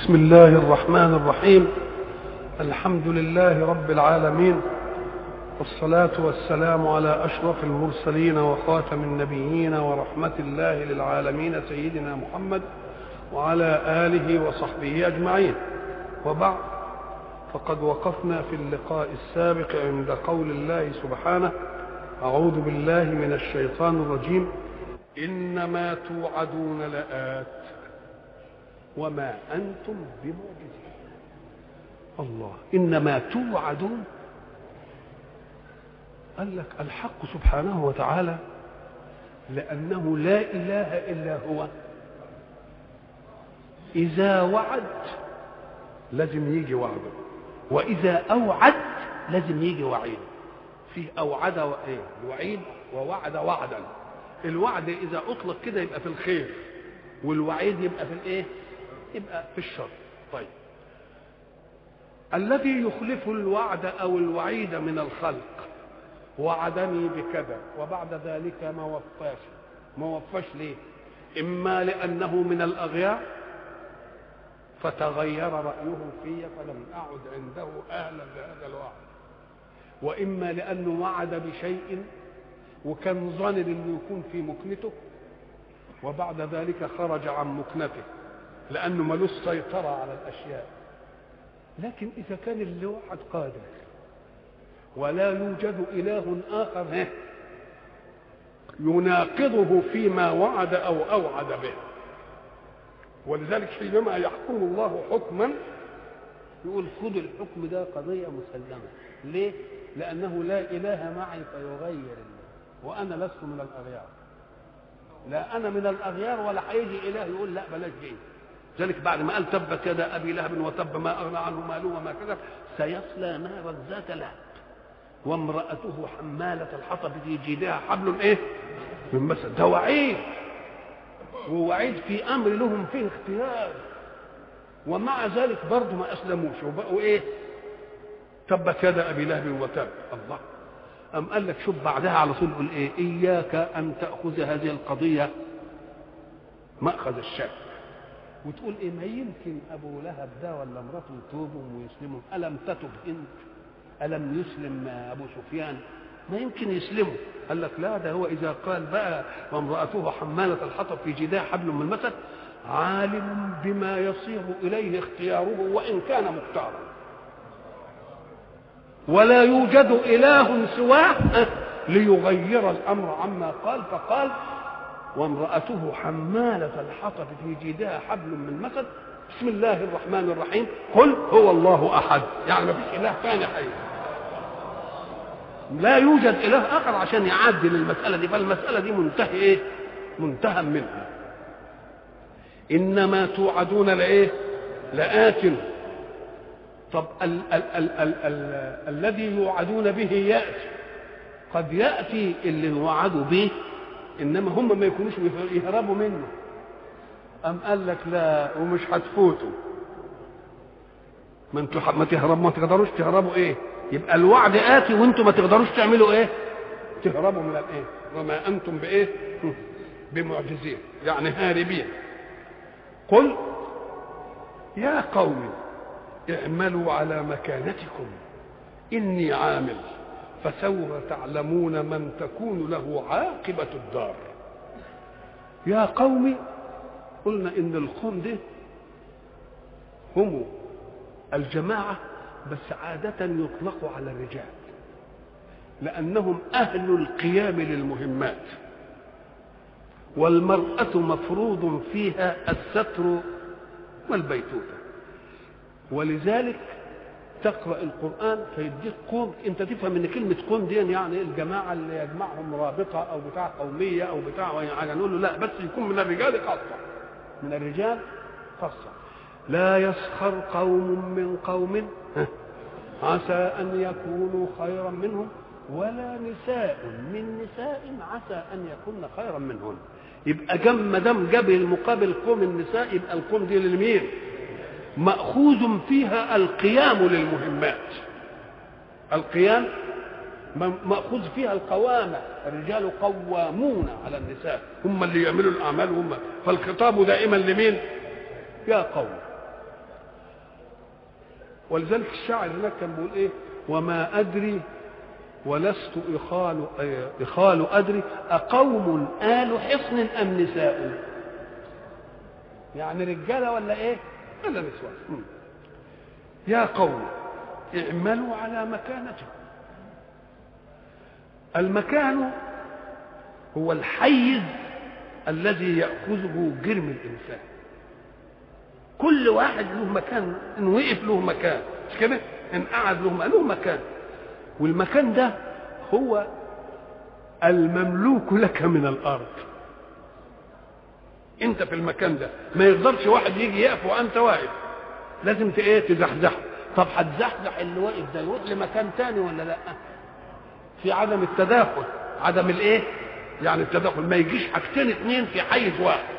بسم الله الرحمن الرحيم الحمد لله رب العالمين والصلاة والسلام على أشرف المرسلين وخاتم النبيين ورحمة الله للعالمين سيدنا محمد وعلى آله وصحبه أجمعين وبعد فقد وقفنا في اللقاء السابق عند قول الله سبحانه أعوذ بالله من الشيطان الرجيم إنما توعدون لآت وما أنتم بمعجزين الله إنما توعدون قال لك الحق سبحانه وتعالى لأنه لا إله إلا هو إذا وعد لازم يجي وعده وإذا أوعد لازم يجي وعيد فيه أوعد وإيه وعيد ووعد وعدا الوعد إذا أطلق كده يبقى في الخير والوعيد يبقى في الإيه يبقى في الشر طيب الذي يخلف الوعد أو الوعيد من الخلق وعدني بكذا وبعد ذلك ما وفاش ما وفاش ليه إما لأنه من الأغيار فتغير رأيه في فلم أعد عنده أهلا لهذا الوعد وإما لأنه وعد بشيء وكان ظن انه يكون في مكنته وبعد ذلك خرج عن مكنته لانه ملوش سيطره على الاشياء لكن اذا كان اللي وعد قادر ولا يوجد اله اخر يناقضه فيما وعد او اوعد به ولذلك حينما يحكم الله حكما يقول خذ الحكم ده قضيه مسلمه ليه لانه لا اله معي فيغير الله وانا لست من الاغيار لا انا من الاغيار ولا هيجي اله يقول لا بلاش دي ذلك بعد ما قال تبت يدا ابي لهب وتب ما اغنى عنه ماله وما كذب سيصلى نارا ذات لهب وامراته حماله الحطب في جيدها حبل ايه من مسد ده وعيد ووعيد في امر لهم فيه اختيار ومع ذلك برضه ما اسلموش وبقوا ايه تبت يدا ابي لهب وتب الله أم قال لك شوف بعدها على طول يقول إيه إياك أن تأخذ هذه القضية مأخذ الشك وتقول إيه ما يمكن أبو لهب ده ولا امرأته يتوبوا ويسلموا ألم تتب أنت ألم يسلم أبو سفيان ما يمكن يسلموا قال لك لا ده هو إذا قال بقى وامرأته حمالة الحطب في جداه حبل من المسد عالم بما يصير إليه اختياره وإن كان مختارا ولا يوجد إله سواه ليغير الأمر عما قال فقال وامرأته حمالة الحطب في جيدها حبل من مسد بسم الله الرحمن الرحيم قل هو الله أحد يعني ما فيش إله ثاني حي لا يوجد إله آخر عشان يعدل المسألة دي فالمسألة دي منتهي إيه؟ منتهى منها إنما توعدون لإيه؟ لآت طب ال ال ال ال ال الذي يوعدون به ياتي قد ياتي اللي وعدوا به انما هم ما يكونوش يهربوا منه ام قال لك لا ومش هتفوتوا ما انتوا ما تهربوا ما تقدروش تهربوا ايه يبقى الوعد اتي وانتوا ما تقدروش تعملوا ايه تهربوا من الايه وما انتم بايه بمعجزين يعني هاربين قل يا قوم اعملوا على مكانتكم إني عامل فسوف تعلمون من تكون له عاقبة الدار يا قوم قلنا إن القوم ده هم الجماعة بس عادة يطلق على الرجال لأنهم أهل القيام للمهمات والمرأة مفروض فيها الستر والبيتوتة ولذلك تقرا القران فيديك قوم انت تفهم ان كلمه قوم دي يعني الجماعه اللي يجمعهم رابطه او بتاع قوميه او بتاع يعني نقول له لا بس يكون من الرجال خاصه من الرجال خاصه لا يسخر قوم من قوم عسى ان يكونوا خيرا منهم ولا نساء من نساء عسى ان يكون خيرا منهن يبقى جم ما دام جاب المقابل قوم النساء يبقى القوم دي للمين؟ مأخوذ فيها القيام للمهمات القيام مأخوذ فيها القوامة الرجال قوامون على النساء هم اللي يعملوا الأعمال هم فالخطاب دائما لمين يا قوم ولذلك الشاعر هناك كان بيقول ايه وما ادري ولست إخال إخال أدري أقوم آل حصن أم نساء يعني رجالة ولا إيه ولا نسوان يا قوم اعملوا على مكانتكم المكان هو الحيز الذي يأخذه جرم الإنسان كل واحد له مكان إن وقف له مكان مش كده إن قعد له له مكان والمكان ده هو المملوك لك من الارض انت في المكان ده ما يقدرش واحد يجي يقف وانت واقف لازم ايه تزحزحه طب هتزحزح اللي واقف ده يروح لمكان تاني ولا لا في عدم التداخل عدم الايه يعني التداخل ما يجيش حاجتين اتنين في حيز واحد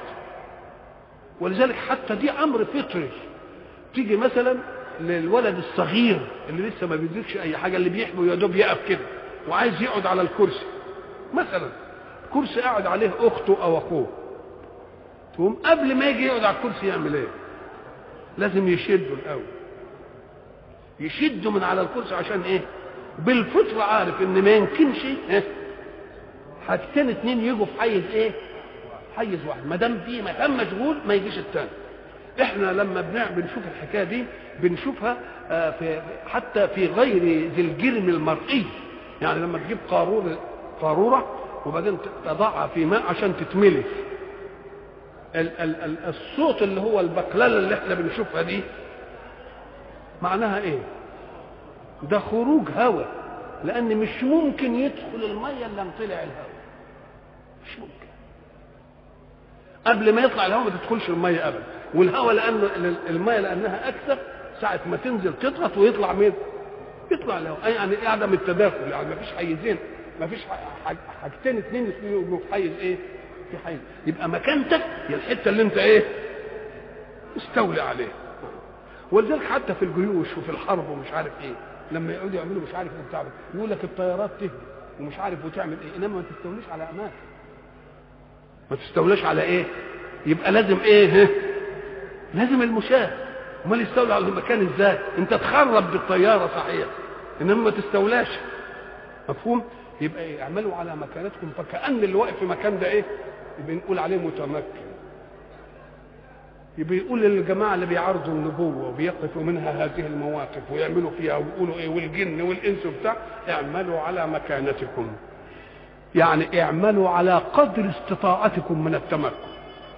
ولذلك حتى دي امر فطري تيجي مثلا للولد الصغير اللي لسه ما بيدركش اي حاجه اللي بيحبه يا دوب يقف كده وعايز يقعد على الكرسي مثلا كرسي قاعد عليه اخته او اخوه تقوم قبل ما يجي يقعد على الكرسي يعمل ايه لازم يشده الاول يشده من على الكرسي عشان ايه بالفطره عارف ان ما يمكنش إيه؟ حاجتين اتنين يجوا في حيز ايه حيز واحد ما دام في مكان مشغول ما يجيش التاني احنا لما بنعمل بنشوف الحكايه دي بنشوفها في حتى في غير ذي الجرم المرئي يعني لما تجيب قارورة قارورة وبعدين تضعها في ماء عشان تتملي ال ال ال الصوت اللي هو البقلله اللي احنا بنشوفها دي معناها ايه ده خروج هواء لان مش ممكن يدخل الميه الا لما طلع الهواء مش ممكن قبل ما يطلع الهواء ما تدخلش الميه ابدا والهواء لانه الميه لانها اكثر ساعه ما تنزل تضغط ويطلع مين يطلع الهواء يعني عدم التداخل يعني ما فيش حيزين ما فيش حاجتين اثنين يبقوا في حيز ايه في حيز يبقى مكانتك هي الحته اللي انت ايه استولي عليها ولذلك حتى في الجيوش وفي الحرب ومش عارف ايه لما يقعدوا يعملوا مش عارف ايه بتاع يقول لك الطيارات تهدي ومش عارف وتعمل ايه انما ما تستوليش على اماكن ما تستولاش على ايه يبقى لازم ايه لازم المشاة امال يستولى على المكان ازاي انت تخرب بالطياره صحيح انما ما تستولاش مفهوم يبقى إيه؟ اعملوا على مكانتكم فكأن اللي واقف في مكان ده ايه بنقول عليه متمكن يبقى يقول للجماعه اللي بيعارضوا النبوه وبيقفوا منها هذه المواقف ويعملوا فيها ويقولوا ايه والجن والانس وبتاع اعملوا على مكانتكم يعني اعملوا على قدر استطاعتكم من التمكن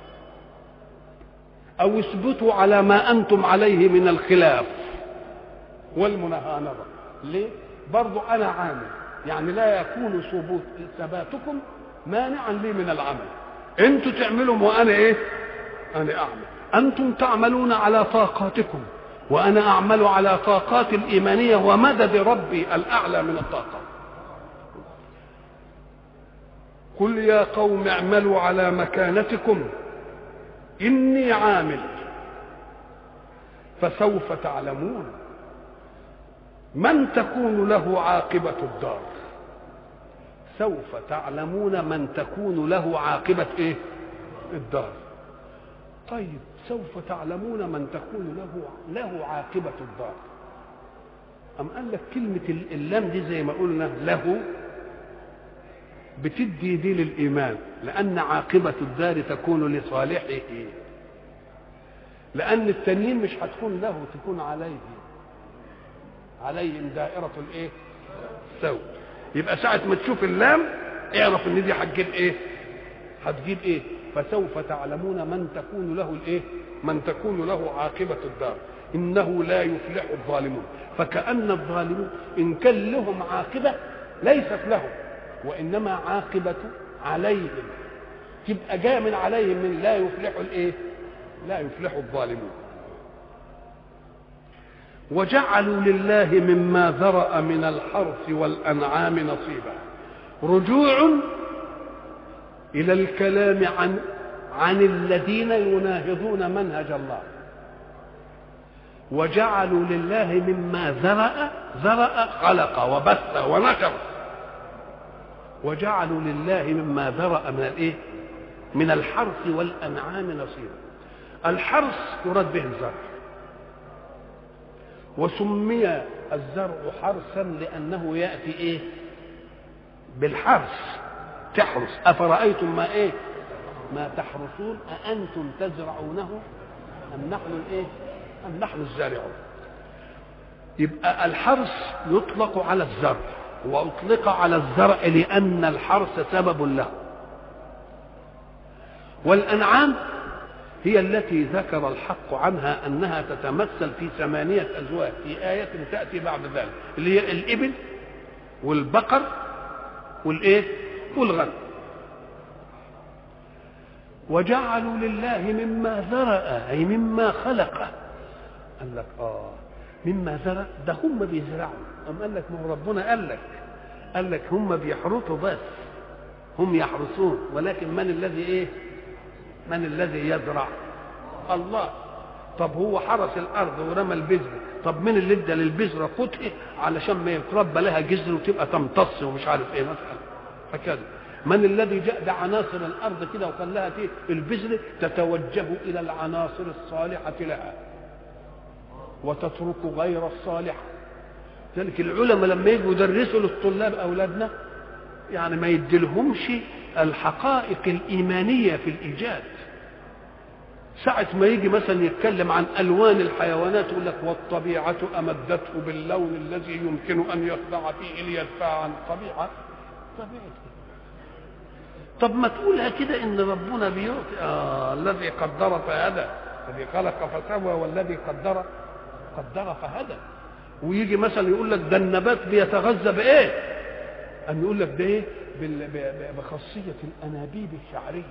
او اثبتوا على ما انتم عليه من الخلاف والمناهضه ليه برضو انا عامل يعني لا يكون ثبوت ثباتكم مانعا لي من العمل انتوا تعملوا وانا ايه انا اعمل انتم تعملون على طاقاتكم وانا اعمل على طاقات الايمانيه ومدد ربي الاعلى من الطاقات قل يا قوم اعملوا على مكانتكم اني عامل فسوف تعلمون من تكون له عاقبه الدار سوف تعلمون من تكون له عاقبه ايه الدار طيب سوف تعلمون من تكون له له عاقبه الدار أم قال لك كلمة اللام دي زي ما قلنا له بتدي دي للإيمان لأن عاقبة الدار تكون لصالحه لأن التانيين مش هتكون له تكون عليه عليهم دائرة الإيه؟ سوء يبقى ساعة ما تشوف اللام اعرف إن دي هتجيب إيه؟ هتجيب إيه؟ فسوف تعلمون من تكون له الإيه؟ من تكون له عاقبة الدار إنه لا يفلح الظالمون فكأن الظالمون إن كان لهم عاقبة ليست لهم وانما عاقبه عليهم تبقى جايه من عليهم من لا يفلح الايه لا يفلح الظالمون وجعلوا لله مما ذرأ من الحرث والأنعام نصيبا رجوع إلى الكلام عن عن الذين يناهضون منهج الله وجعلوا لله مما ذرأ ذرأ خلق وبث ونشر وجعلوا لله مما ذرأ من الايه؟ من الحرث والانعام نصيبا. الحرث يراد به الزرع. وسمي الزرع حرسا لأنه يأتي إيه بالحرس تحرس أفرأيتم ما إيه ما تحرسون أأنتم تزرعونه أم نحن الإيه أم نحن الزارعون يبقى الحرس يطلق على الزرع وأطلق على الزرع لأن الحرس سبب له والأنعام هي التي ذكر الحق عنها أنها تتمثل في ثمانية أزواج في آية تأتي بعد ذلك اللي هي الإبل والبقر والإيه والغنم وجعلوا لله مما ذرأ أي مما خلق قال لك آه مما زرع ده هم بيزرعوا أم قال لك ما هو ربنا قال لك قال لك هم بيحرثوا بس هم يحرثون ولكن من الذي ايه من الذي يزرع الله طب هو حرس الارض ورمى البذر طب مين اللي ادى للبذره فتح علشان ما يتربى لها جذر وتبقى تمتص ومش عارف ايه مثلا هكذا من الذي جاء ده عناصر الارض كده وخلاها فيه البذر تتوجه الى العناصر الصالحه لها وتترك غير الصالحة ذلك العلماء لما يجوا يدرسوا للطلاب أولادنا يعني ما يديلهمش الحقائق الإيمانية في الإيجاد ساعة ما يجي مثلا يتكلم عن ألوان الحيوانات يقول لك والطبيعة أمدته باللون الذي يمكن أن يخضع فيه ليدفع عن الطبيعة طبيعة طب ما تقولها كده إن ربنا بيعطي آه الذي قدر فهدى الذي خلق فسوى والذي قدر قدر فهدى ويجي مثلا يقول لك ده النبات بيتغذى بايه؟ أم يقول لك ده ايه؟ بخاصية الأنابيب الشعرية.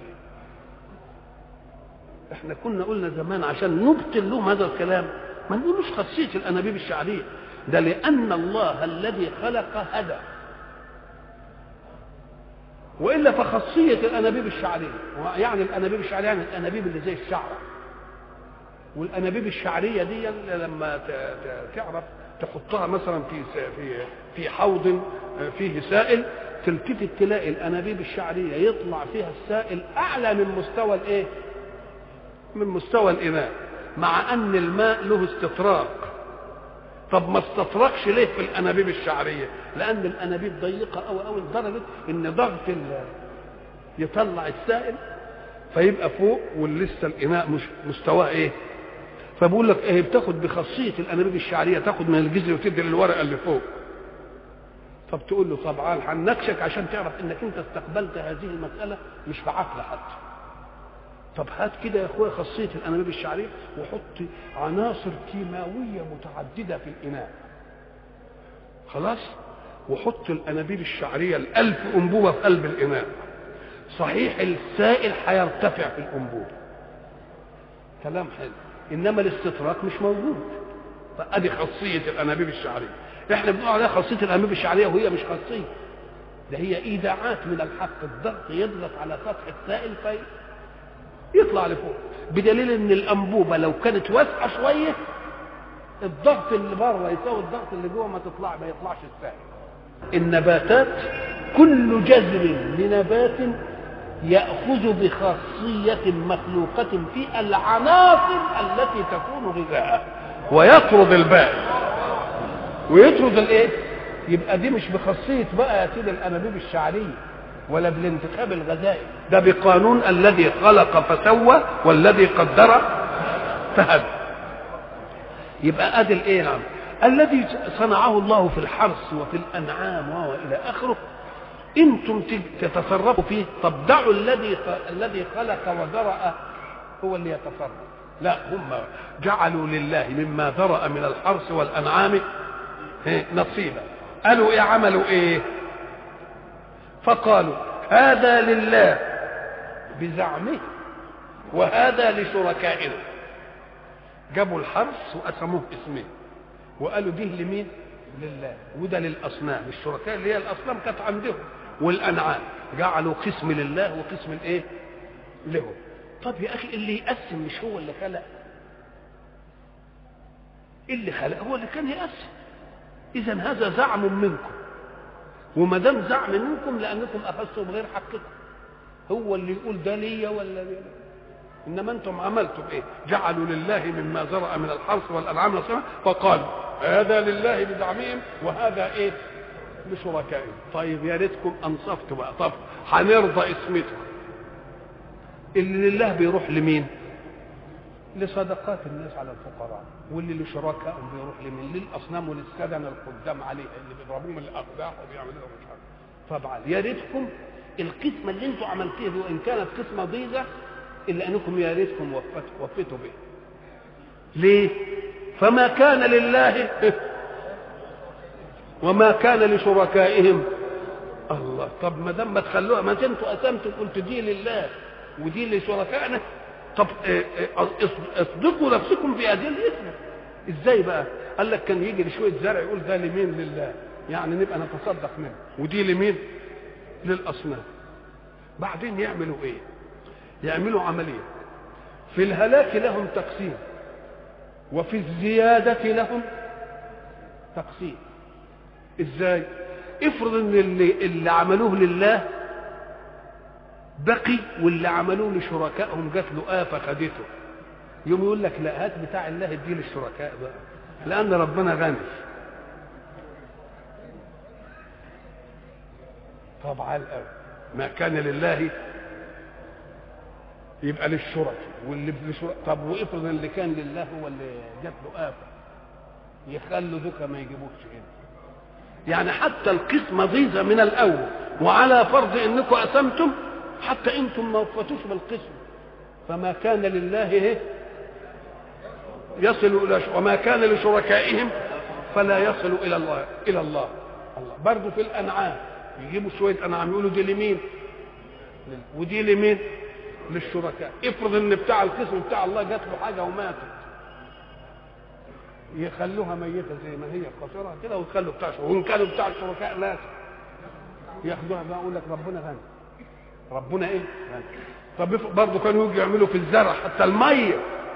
احنا كنا قلنا زمان عشان نبطل لهم هذا الكلام ما نقولوش خاصية الأنابيب الشعرية ده لأن الله الذي خلق هدى والا فخاصيه الانابيب الشعريه يعني الانابيب الشعريه يعني الانابيب اللي زي الشعره والانابيب الشعريه دي لما تعرف تحطها مثلا في في في حوض فيه سائل تلتفت تلاقي الانابيب الشعريه يطلع فيها السائل اعلى من مستوى الايه؟ من مستوى الاناء مع ان الماء له استطراق طب ما استطرقش ليه في الانابيب الشعريه؟ لان الانابيب ضيقه قوي قوي لدرجه ان ضغط يطلع السائل فيبقى فوق ولسه الاناء مش مستواه ايه؟ فبقول لك ايه بتاخد بخاصيه الانابيب الشعريه تاخد من الجذر وتدي للورقه اللي فوق طب تقول له طبعا هنكشك عشان تعرف انك انت استقبلت هذه المساله مش بعقل حتى طب هات كده يا اخويا خاصيه الانابيب الشعريه وحط عناصر كيماويه متعدده في الاناء خلاص وحط الانابيب الشعريه الالف انبوبه في قلب الاناء صحيح السائل هيرتفع في الانبوبه كلام حلو انما الاستطراق مش موجود فادي خاصيه الانابيب الشعريه احنا بنقول عليها خاصيه الانابيب الشعريه وهي مش خاصيه ده هي ايداعات من الحق الضغط يضغط على سطح السائل في يطلع لفوق بدليل ان الانبوبه لو كانت واسعه شويه الضغط اللي بره يساوي الضغط اللي جوه ما تطلع ما يطلعش السائل النباتات كل جذر لنبات يأخذ بخاصية مخلوقة في العناصر التي تكون غذاءه ويطرد الباقي ويطرد الايه؟ يبقى دي مش بخاصية بقى يا سيدي الأنابيب الشعرية ولا بالانتخاب الغذائي ده بقانون الذي خلق فسوى والذي قدر فهدى يبقى ادي الايه نعم الذي صنعه الله في الحرث وفي الانعام وهو الى اخره انتم تتصرفوا فيه طب دعوا الذي الذي خلق وذرأ هو اللي يتصرف لا هم جعلوا لله مما ذرأ من الحرث والانعام نصيبا قالوا ايه عملوا ايه فقالوا هذا لله بزعمه وهذا لشركائنا جابوا الحرث وقسموه اسمين وقالوا دي لمين لله وده للاصنام الشركاء اللي هي الاصنام كانت عندهم والانعام جعلوا قسم لله وقسم الايه لهم طب يا اخي اللي يقسم مش هو اللي خلق اللي خلق هو اللي كان يقسم اذا هذا زعم منكم وما دام زعم منكم لانكم اخذتم غير حقكم هو اللي يقول ده ليا ولا ليا انما انتم عملتم ايه جعلوا لله مما زرع من الحرث والانعام نصيبا فقالوا هذا لله بزعمهم وهذا ايه لشركائهم طيب يا ريتكم انصفتوا بقى طب هنرضى اسمته اللي لله بيروح لمين لصدقات الناس على الفقراء واللي لشركائهم بيروح لمين للاصنام وللسدن القدام عليه اللي بيضربوهم الاقداح وبيعملوا لهم مش عارف طبعا يا ريتكم القسمه اللي انتم عملتوها دي وان كانت قسمه ضيزه الا انكم يا ريتكم وفتوا وفتوا به ليه فما كان لله وما كان لشركائهم الله طب ما دام ما تخلوها ما انتوا قسمتوا قلت دي لله ودي لشركائنا طب اصدقوا نفسكم في هذه الاسم ازاي بقى قال لك كان يجي لشويه زرع يقول ده لمين لله يعني نبقى نتصدق منه ودي لمين للاصنام بعدين يعملوا ايه يعملوا عمليه في الهلاك لهم تقسيم وفي الزيادة لهم تقسيم ازاي افرض ان اللي, اللي عملوه لله بقي واللي عملوه لشركائهم جات له آفة خدته يوم يقول لك لا هات بتاع الله اديه للشركاء بقى لأن ربنا غني طبعا الأول ما كان لله يبقى للشركاء واللي للشركاء طب وافرض اللي كان لله هو اللي جات له آفة يخلوا ذوك ما يجيبوش هنا يعني حتى القسمة ضيزة من الأول وعلى فرض انكم قسمتم حتى انتم ما وفتوش بالقسم فما كان لله إيه؟ يصل الى وما كان لشركائهم فلا يصل الى الله الى الله الله برضه في الانعام يجيبوا شويه انعام يقولوا دي لمين ودي لمين للشركاء افرض ان بتاع القسم بتاع الله جات له حاجه وماتت يخلوها ميته زي ما هي قصيره كده ويخلوا بتاع وان كانوا بتاع الشركاء مات ياخدوها بقى يقول لك ربنا غني ربنا ايه غني طب برضه كانوا يجوا يعملوا في الزرع حتى الميه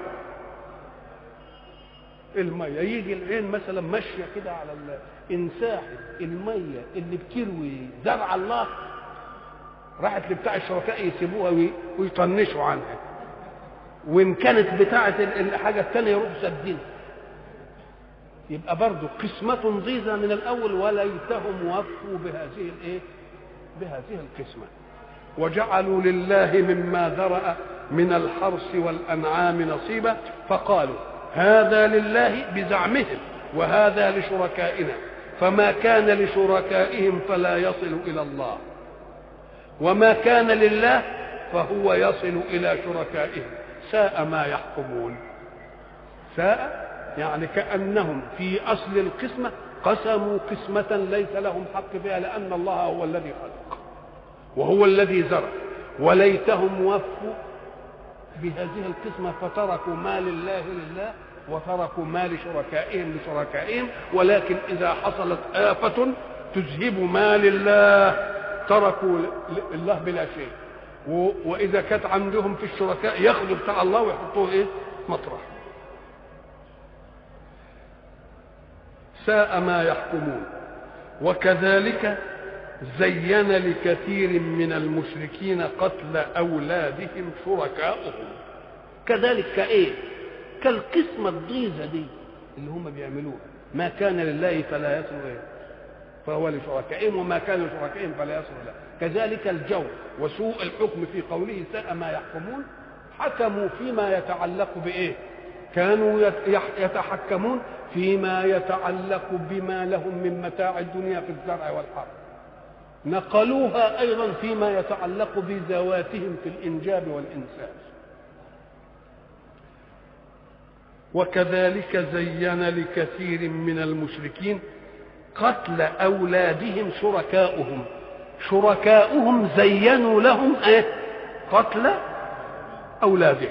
الميه يجي العين مثلا ماشيه كده على انساحه الميه اللي بتروي زرع الله راحت لبتاع الشركاء يسيبوها ويطنشوا عنها وان كانت بتاعه الحاجه الثانيه يروحوا سادين يبقى برضه قسمة ضيزة من الأول وليتهم وفوا بهذه الإيه؟ بهذه القسمة وجعلوا لله مما ذرأ من الحرث والأنعام نصيبا فقالوا هذا لله بزعمهم وهذا لشركائنا فما كان لشركائهم فلا يصل إلى الله وما كان لله فهو يصل إلى شركائهم ساء ما يحكمون ساء يعني كأنهم في أصل القسمة قسموا قسمة ليس لهم حق فيها لأن الله هو الذي خلق وهو الذي زرع وليتهم وفوا بهذه القسمة فتركوا ما لله لله وتركوا ما لشركائهم لشركائهم ولكن إذا حصلت آفة تذهب ما لله تركوا الله بلا شيء وإذا كانت عندهم في الشركاء ياخذوا بتاع الله ويحطوه إيه مطرح ساء ما يحكمون وكذلك زين لكثير من المشركين قتل اولادهم شركاؤهم كذلك كايه كالقسمه الضيزه دي اللي هم بيعملوها ما كان لله فلا يصل إيه؟ فهو لشركائهم وما كان لشركائهم فلا يصل له كذلك الجور وسوء الحكم في قوله ساء ما يحكمون حكموا فيما يتعلق بايه كانوا يتحكمون فيما يتعلق بما لهم من متاع الدنيا في الزرع والحرث نقلوها ايضا فيما يتعلق بذواتهم في الانجاب والانسان وكذلك زين لكثير من المشركين قتل اولادهم شركاؤهم شركاؤهم زينوا لهم ايه قتل اولادهم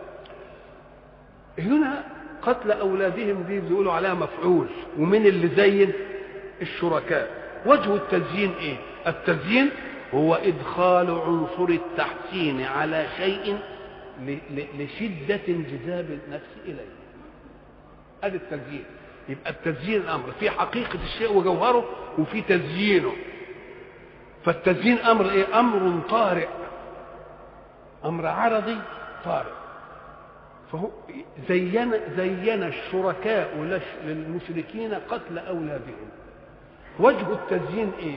هنا قتل اولادهم دي بيقولوا عليها مفعول ومن اللي زين الشركاء وجه التزيين ايه التزيين هو ادخال عنصر التحسين على شيء لشدة انجذاب النفس إليه هذا التزيين يبقى التزيين أمر في حقيقة الشيء وجوهره وفي تزيينه فالتزيين أمر إيه أمر طارئ أمر عرضي طارئ فهو زين زين الشركاء لش- للمشركين قتل اولادهم وجه التزيين ايه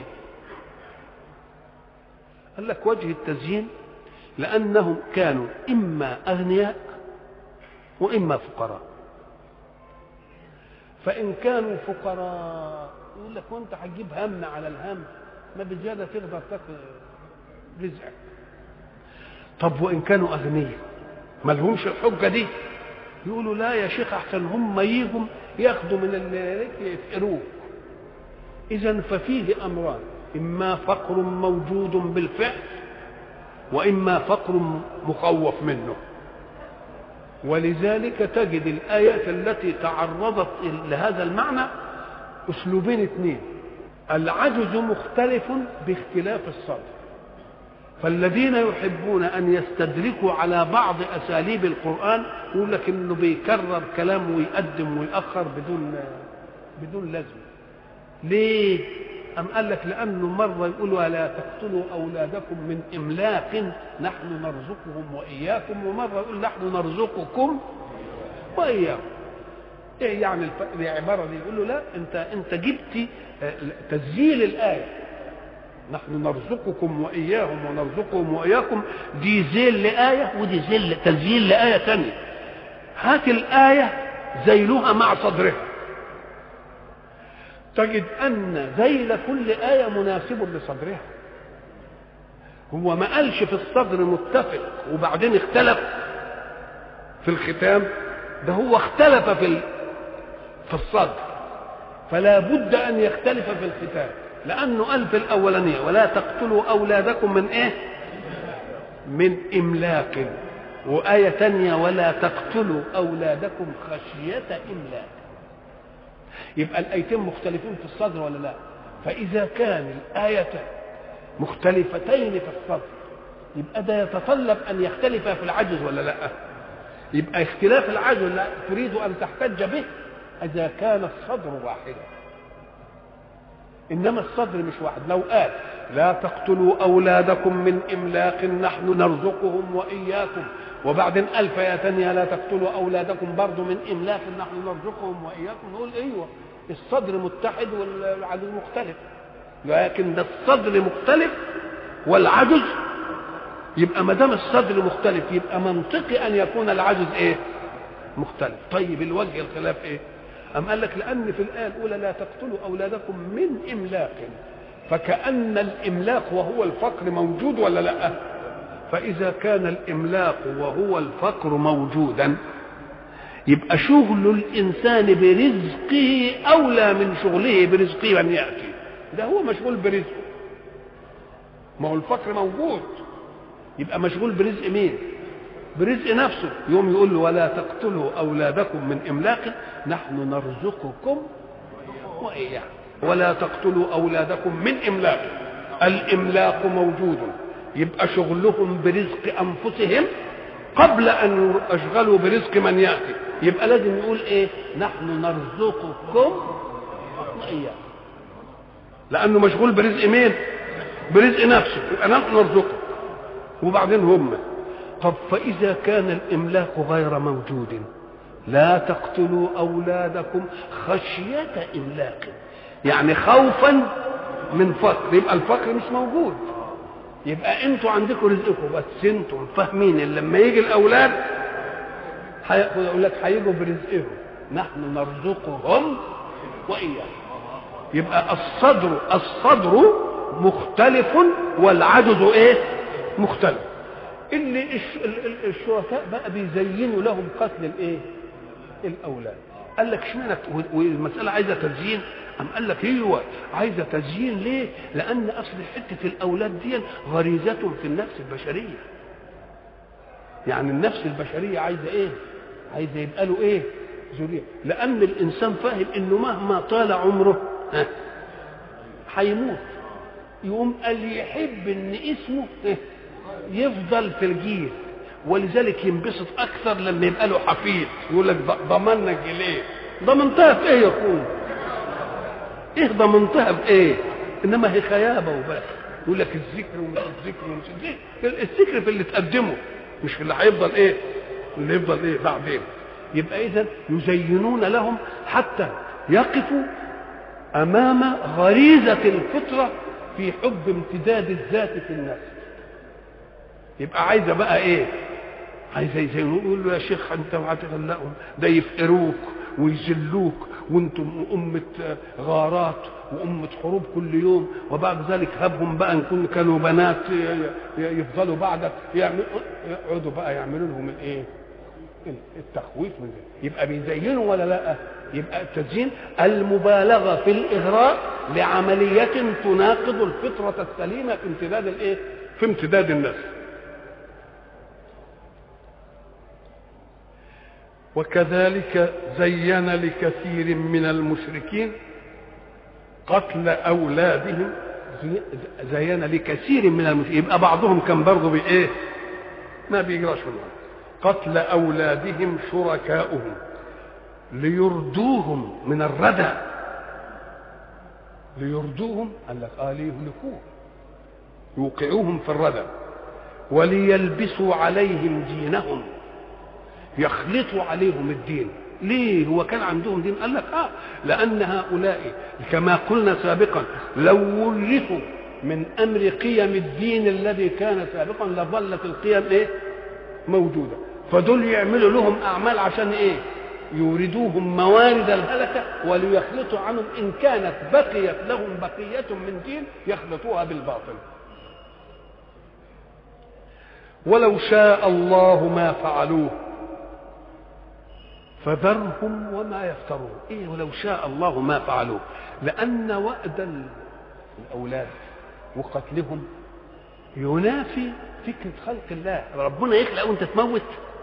قال لك وجه التزيين لانهم كانوا اما اغنياء واما فقراء فان كانوا فقراء يقول لك وانت هتجيب هم على الهم ما بزياده تقدر تاكل رزقك طب وان كانوا اغنياء ما لهمش الحجه دي يقولوا لا يا شيخ احسن هم يجوا ياخدوا من اللي يفقروك اذا ففيه امران اما فقر موجود بالفعل واما فقر مخوف منه ولذلك تجد الايات التي تعرضت لهذا المعنى اسلوبين اثنين العجز مختلف باختلاف الصدر فالذين يحبون ان يستدركوا على بعض اساليب القران يقول لك انه بيكرر كلام ويقدم ويأخر بدون بدون لازمه ليه أم قال لك لأنه مرة يقول ولا تقتلوا أولادكم من إملاق نحن نرزقهم وإياكم ومرة يقول نحن نرزقكم وإياكم إيه يعني الف- العبارة دي يقول له لا أنت أنت جبت آه، تسجيل الآية نحن نرزقكم وإياهم ونرزقهم وإياكم دي زيل لآية ودي زيل تسجيل لآية تانية هات الآية زيلها مع صدرها تجد أن ذيل كل آية مناسب لصدرها هو ما قالش في الصدر متفق وبعدين اختلف في الختام ده هو اختلف في ال- في الصدر فلا بد أن يختلف في الختام لأنه قال في الأولانية ولا تقتلوا أولادكم من إيه من إملاق وآية تانية ولا تقتلوا أولادكم خشية إملاق يبقى الايتين مختلفين في الصدر ولا لا فاذا كان الايتان مختلفتين في الصدر يبقى ده يتطلب ان يختلفا في العجز ولا لا يبقى اختلاف العجز لا تريد ان تحتج به اذا كان الصدر واحدا انما الصدر مش واحد لو قال لا تقتلوا اولادكم من املاق نحن نرزقهم واياكم وبعدين الف يا تانية لا تقتلوا اولادكم برضو من املاق نحن نرزقهم واياكم نقول ايوه الصدر متحد والعجز مختلف لكن ده الصدر مختلف والعجز يبقى ما دام الصدر مختلف يبقى منطقي ان يكون العجز ايه مختلف طيب الوجه الخلاف ايه أم قال لك لأن في الآية الأولى لا تقتلوا أولادكم من إملاق فكأن الإملاق وهو الفقر موجود ولا لا فإذا كان الإملاق وهو الفقر موجودا يبقى شغل الإنسان برزقه أولى من شغله برزق من يأتي ده هو مشغول برزقه ما هو الفقر موجود يبقى مشغول برزق مين برزق نفسه يوم يقول له ولا تقتلوا اولادكم من املاق نحن نرزقكم واياكم ولا تقتلوا اولادكم من املاق الاملاق موجود يبقى شغلهم برزق انفسهم قبل ان يشغلوا برزق من ياتي يبقى لازم يقول ايه نحن نرزقكم واياكم لانه مشغول برزق مين برزق نفسه يبقى نحن نرزقه وبعدين هم طب فإذا كان الإملاق غير موجود لا تقتلوا أولادكم خشية إملاق يعني خوفا من فقر يبقى الفقر مش موجود يبقى انتوا عندكم رزقكم بس انتم فاهمين ان لما يجي الاولاد هياخد يقول لك هيجوا برزقهم نحن نرزقهم واياكم يبقى الصدر الصدر مختلف والعجز ايه مختلف اللي الش- ال- ال- الشركاء بقى بيزينوا لهم قتل الايه الاولاد قال لك اشمعنى و- والمساله عايزه تزيين ام قال لك ايوه عايزه تزيين ليه لان اصل حته الاولاد دي غريزه في النفس البشريه يعني النفس البشريه عايزه ايه عايزه يبقى له ايه ذريه لان الانسان فاهم انه مهما طال عمره ها، هيموت يقوم قال يحب ان اسمه ها، يفضل في الجيل ولذلك ينبسط اكثر لما يبقى له حفيد يقول لك ض- ضمننا الجيلين ضمنتها في ايه يا اخويا ايه ضمنتها بايه انما هي خيابه وبس يقول لك الذكر ومش الذكر ومش الذكر الذكر في اللي تقدمه مش في اللي هيفضل ايه اللي يفضل ايه بعدين يبقى اذا يزينون لهم حتى يقفوا امام غريزه الفطره في حب امتداد الذات في النفس يبقى عايزه بقى ايه عايزه يزينوا يقول له يا شيخ انت هتغلقهم ده يفقروك ويذلوك وانتم أمة غارات وأمة حروب كل يوم وبعد ذلك هبهم بقى نكون كانوا بنات يفضلوا بعدك يقعدوا بقى يعملوا لهم الايه؟ التخويف من ذلك يبقى بيزينوا ولا لا؟ يبقى التزيين المبالغة في الإغراء لعملية تناقض الفطرة السليمة في امتداد الايه؟ في امتداد النفس. وكذلك زين لكثير من المشركين قتل اولادهم زين لكثير من المشركين يبقى بعضهم كان برضه بايه ما بيجراش قتل اولادهم شركاؤهم ليردوهم من الردى ليردوهم قال لك اه ليهلكوهم يوقعوهم في الردى وليلبسوا عليهم دينهم يخلطوا عليهم الدين ليه هو كان عندهم دين قال لك اه لان هؤلاء كما قلنا سابقا لو ورثوا من امر قيم الدين الذي كان سابقا لظلت القيم ايه موجوده فدول يعملوا لهم اعمال عشان ايه يوردوهم موارد الهلكة وليخلطوا عنهم إن كانت بقيت لهم بقية من دين يخلطوها بالباطل ولو شاء الله ما فعلوه فذرهم وما يفترون ايه ولو شاء الله ما فعلوه لان وأد الاولاد وقتلهم ينافي فكره خلق الله ربنا يخلق وانت تموت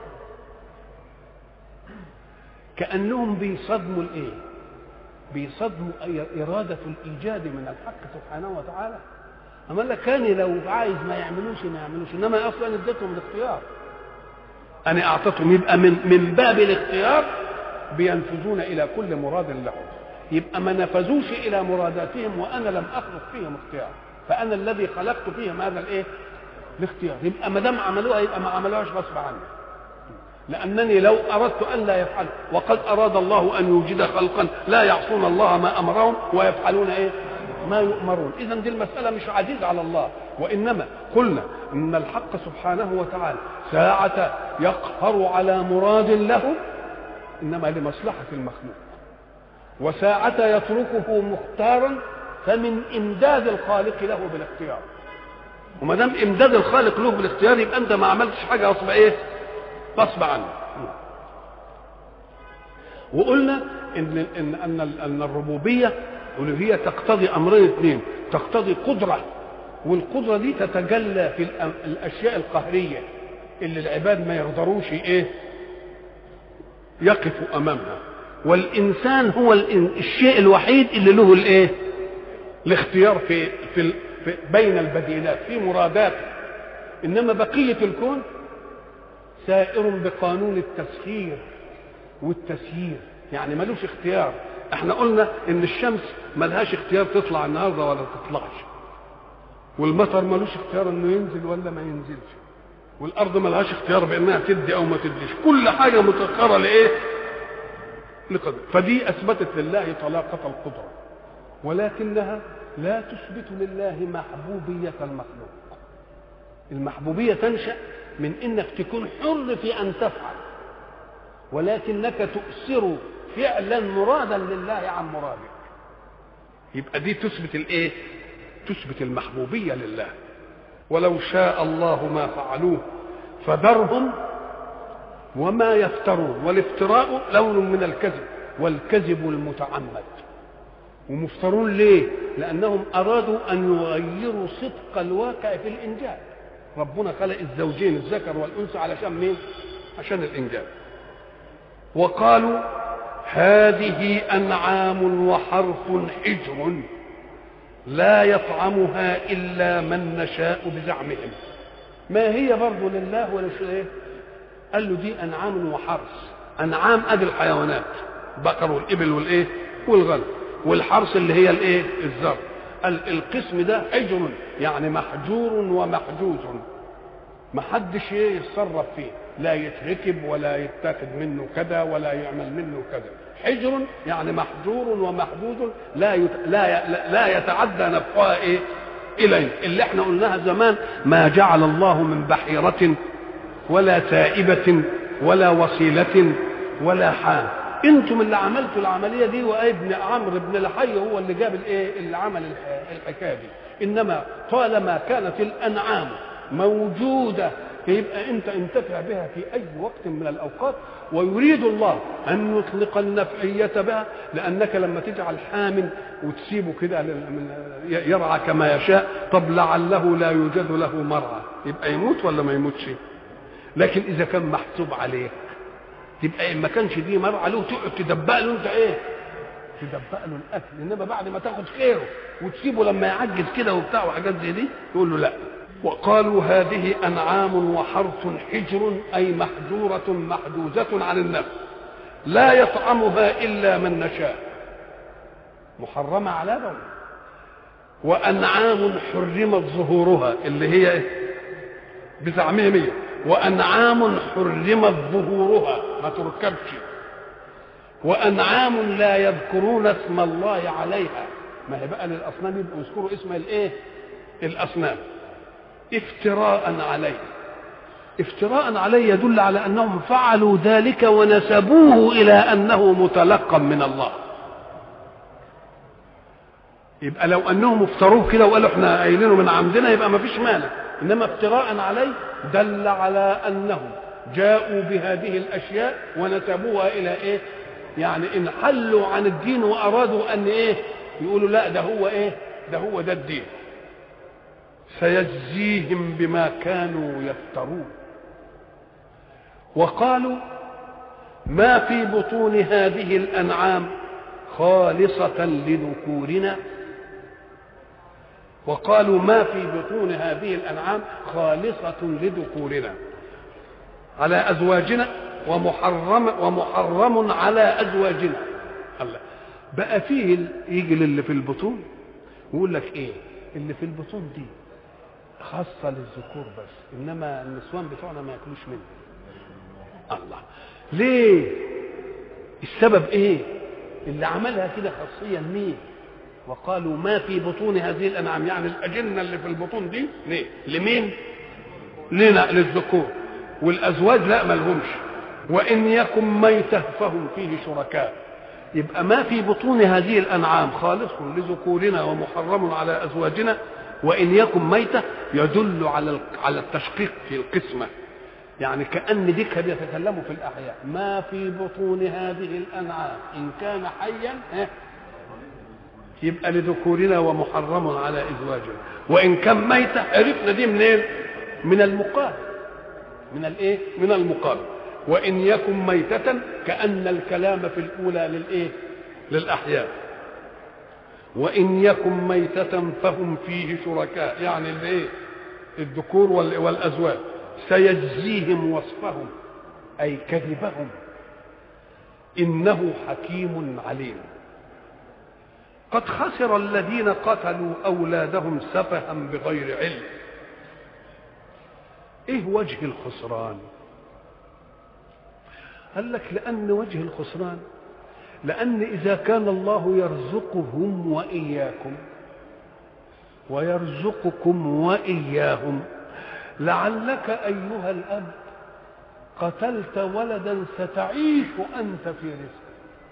كانهم بيصدموا الايه بيصدموا اراده الايجاد من الحق سبحانه وتعالى اما لك كان لو عايز ما يعملوش ما يعملوش انما اصلا اديتهم الاختيار انا اعطيتهم يبقى من من باب الاختيار بينفذون الى كل مراد لهم يبقى ما نفذوش الى مراداتهم وانا لم اخلق فيهم اختيار فانا الذي خلقت فيهم هذا الايه الاختيار يبقى ما دام عملوها يبقى ما عملوهاش غصب عني لانني لو اردت ان لا يفعل وقد اراد الله ان يوجد خلقا لا يعصون الله ما امرهم ويفعلون ايه ما يؤمرون اذا دي المساله مش عزيزه على الله وانما قلنا ان الحق سبحانه وتعالى ساعه يقهر على مراد له انما لمصلحه المخلوق وساعة يتركه مختارا فمن امداد الخالق له بالاختيار وما دام امداد الخالق له بالاختيار يبقى انت ما عملتش حاجه غصب ايه؟ غصب عنه وقلنا ان ان ان ان الربوبيه الالوهيه تقتضي امرين اثنين تقتضي قدره والقدره دي تتجلى في الاشياء القهريه اللي العباد ما يقدروش ايه يقفوا امامها والانسان هو الشيء الوحيد اللي له الايه الاختيار في في, في بين البديلات في مرادات انما بقيه الكون سائر بقانون التسخير والتسيير يعني ملوش اختيار احنا قلنا ان الشمس ملهاش اختيار تطلع النهارده ولا تطلعش والمطر ملوش اختيار انه ينزل ولا ما ينزلش والارض ملهاش اختيار بانها تدي او ما تديش كل حاجه مسخره لايه لقدر فدي اثبتت لله طلاقه القدره ولكنها لا تثبت لله محبوبيه المخلوق المحبوبيه تنشا من انك تكون حر في ان تفعل ولكنك تؤثر فعلا مرادا لله عن مرادك يبقى دي تثبت الايه تثبت المحبوبيه لله ولو شاء الله ما فعلوه فذرهم وما يفترون والافتراء لون من الكذب والكذب المتعمد ومفترون ليه لانهم ارادوا ان يغيروا صدق الواقع في الانجاب ربنا خلق الزوجين الذكر والانثى علشان مين عشان الانجاب وقالوا هذه انعام وحرف حجر لا يطعمها الا من نشاء بزعمهم ما هي برضه لله ولا شيء قال له دي انعام وحرث انعام ادي الحيوانات بقر والابل والايه والغنم والحرث اللي هي الايه الزرع قال القسم ده حجر يعني محجور ومحجوز ما حدش ايه يتصرف فيه لا يتركب ولا يتاخد منه كذا ولا يعمل منه كذا حجر يعني محجور ومحدود لا يت... لا ي... لا يتعدى نفعها ايه اليه اللي احنا قلناها زمان ما جعل الله من بحيره ولا سائبه ولا وصيله ولا حام انتم اللي عملتوا العمليه دي وابن عمرو بن لحي هو اللي جاب الايه اللي عمل الحكايه دي انما طالما كانت الانعام موجوده يبقى انت انتفع بها في اي وقت من الاوقات ويريد الله ان يطلق النفعيه بها لانك لما تجعل حام وتسيبه كده يرعى كما يشاء طب لعله لا يوجد له مرعى يبقى يموت ولا ما يموتش لكن اذا كان محسوب عليك تبقى ان ما كانش دي مرعى له تقعد تدبق له انت ايه تدبق له الاكل انما بعد ما تاخد خيره وتسيبه لما يعجز كده وبتاع وحاجات زي دي تقول له لا وقالوا هذه انعام وحرث حجر اي محجوره محجوزه عن النفس لا يطعمها الا من نشاء محرمه على بول وانعام حرمت ظهورها اللي هي ايه بزعمهم هي وانعام حرمت ظهورها ما تركبش وانعام لا يذكرون اسم الله عليها ما هي بقى للاصنام يبقوا يذكروا اسم الايه الاصنام افتراء عليه افتراء عليه يدل على انهم فعلوا ذلك ونسبوه الى انه متلقى من الله يبقى لو انهم افتروه كده وقالوا احنا قايلينه من عمدنا يبقى ما فيش مانع انما افتراء عليه دل على انهم جاءوا بهذه الاشياء ونسبوها الى ايه يعني ان حلوا عن الدين وارادوا ان ايه يقولوا لا ده هو ايه ده هو ده الدين سيجزيهم بما كانوا يفترون وقالوا ما في بطون هذه الانعام خالصه لذكورنا وقالوا ما في بطون هذه الانعام خالصه لذكورنا على ازواجنا ومحرم ومحرم على ازواجنا الله بقى فيه يجي اللي في البطون ويقول لك ايه اللي في البطون دي خاصة للذكور بس إنما النسوان بتوعنا ما ياكلوش منه الله ليه السبب ايه اللي عملها كده خاصيا مين وقالوا ما في بطون هذه الانعام يعني الاجنه اللي في البطون دي ليه لمين لنا للذكور والازواج لا ملهمش وان يكن ميته فهم فيه شركاء يبقى ما في بطون هذه الانعام خالص لذكورنا ومحرم على ازواجنا وان يكن ميته يدل على على التشقيق في القسمه يعني كان ديك بيتكلموا في الاحياء ما في بطون هذه الانعام ان كان حيا يبقى لذكورنا ومحرم على ازواجنا وان كان ميته عرفنا دي منين من المقابل من الايه من المقابل وان يكن ميته كان الكلام في الاولى للايه للاحياء وان يكن ميته فهم فيه شركاء يعني الايه الذكور والازواج سيجزيهم وصفهم اي كذبهم انه حكيم عليم قد خسر الذين قتلوا اولادهم سفها بغير علم ايه وجه الخسران قال لك لان وجه الخسران لان اذا كان الله يرزقهم واياكم ويرزقكم واياهم لعلك ايها الاب قتلت ولدا ستعيش انت في رزق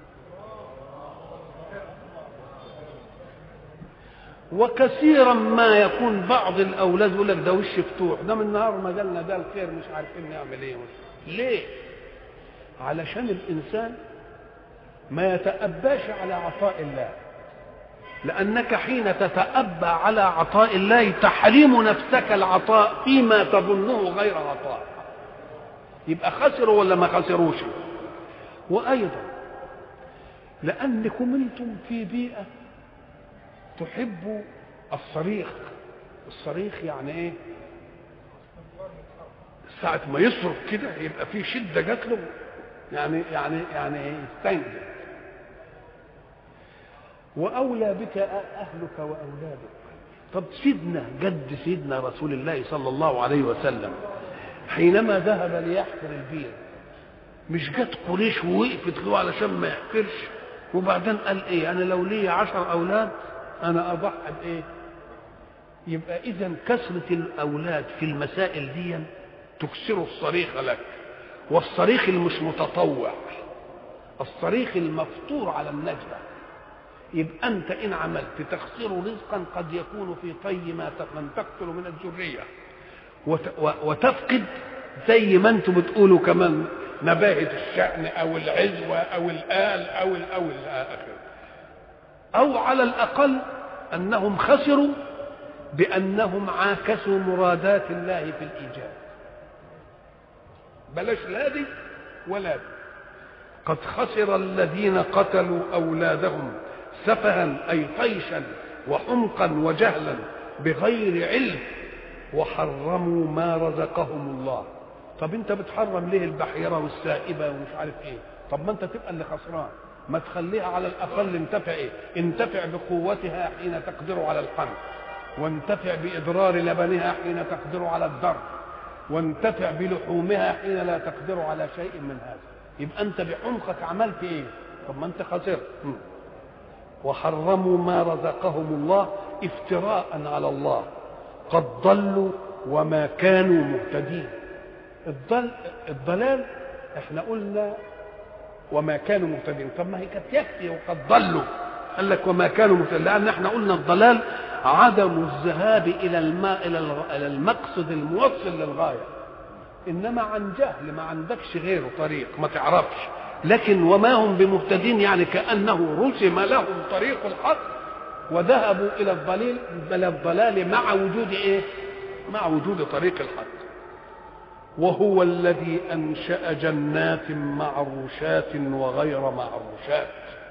وكثيرا ما يكون بعض الاولاد يقول لك ده وش فتوح ده من نهار ما جالنا ده الخير مش عارفين نعمل ايه ليه علشان الانسان ما يتأباش على عطاء الله لأنك حين تتأبى على عطاء الله تحرم نفسك العطاء فيما تظنه غير عطاء يبقى خسروا ولا ما خسروش وأيضا لأنكم أنتم في بيئة تحب الصريخ الصريخ يعني ايه ساعة ما يصرخ كده يبقى في شدة جات له يعني يعني يعني يستنجد واولى بك اهلك واولادك طب سيدنا جد سيدنا رسول الله صلى الله عليه وسلم حينما ذهب ليحفر البير مش جت قريش ووقفت له علشان ما يحفرش وبعدين قال ايه انا لو لي عشر اولاد انا اضحي بايه يبقى اذا كثره الاولاد في المسائل دي تكسر الصريخ لك والصريخ المش متطوع الصريخ المفطور على النجدة يبقى أنت إن عملت تخسر رزقا قد يكون في طي ما من تقتل من الذرية وتفقد زي ما أنتم بتقولوا كمان نباهة الشأن أو العزوة أو الآل أو ال أو الآخر أو على الأقل أنهم خسروا بأنهم عاكسوا مرادات الله في الإيجاب بلاش لا دي ولا دي قد خسر الذين قتلوا أولادهم سفها أي طيشا وحمقا وجهلا بغير علم وحرموا ما رزقهم الله طب انت بتحرم ليه البحيره والسائبه ومش عارف ايه طب ما انت تبقى اللي خسران ما تخليها على الاقل انتفع ايه انتفع بقوتها حين تقدر على الحمل وانتفع باضرار لبنها حين تقدر على الضرب وانتفع بلحومها حين لا تقدر على شيء من هذا يبقى انت بعمقك عملت ايه طب ما انت خسرت وحرموا ما رزقهم الله افتراء على الله قد ضلوا وما كانوا مهتدين الضل الضلال احنا قلنا وما كانوا مهتدين طب ما هي كانت يكفي وقد ضلوا قال لك وما كانوا مهتدين لان احنا قلنا الضلال عدم الذهاب الى الماء الى المقصد الموصل للغايه انما عن جهل ما عندكش غيره طريق ما تعرفش لكن وما هم بمهتدين يعني كانه رسم لهم طريق الحق وذهبوا الى الضليل الى الضلال مع وجود ايه مع وجود طريق الحق وهو الذي انشا جنات معروشات وغير معروشات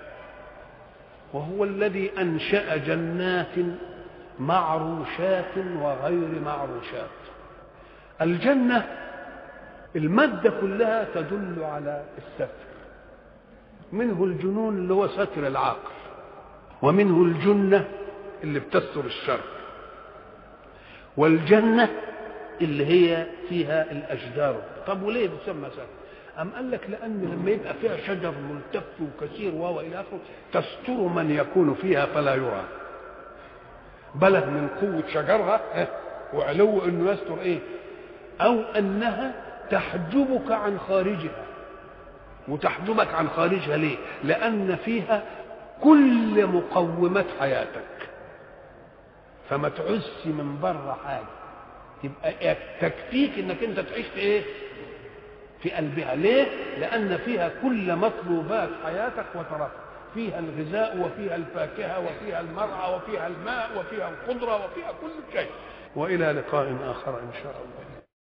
وهو الذي انشا جنات معروشات وغير معروشات الجنه الماده كلها تدل على الستر منه الجنون اللي هو ستر العقل ومنه الجنه اللي بتستر الشر والجنه اللي هي فيها الاشجار طب وليه بتسمى ستر أم قال لك لأن لما يبقى فيها شجر ملتف وكثير وهو إلى آخره تستر من يكون فيها فلا يرى بلغ من قوة شجرها وعلو أنه يستر إيه أو أنها تحجبك عن خارجها وتحجبك عن خارجها ليه لأن فيها كل مقومات حياتك فما تعس من بره حاجة تبقى تكفيك انك انت تعيش في ايه في قلبها ليه لان فيها كل مطلوبات حياتك وترفع فيها الغذاء وفيها الفاكهه وفيها المرعى وفيها الماء وفيها الخضره وفيها كل شيء والى لقاء اخر ان شاء الله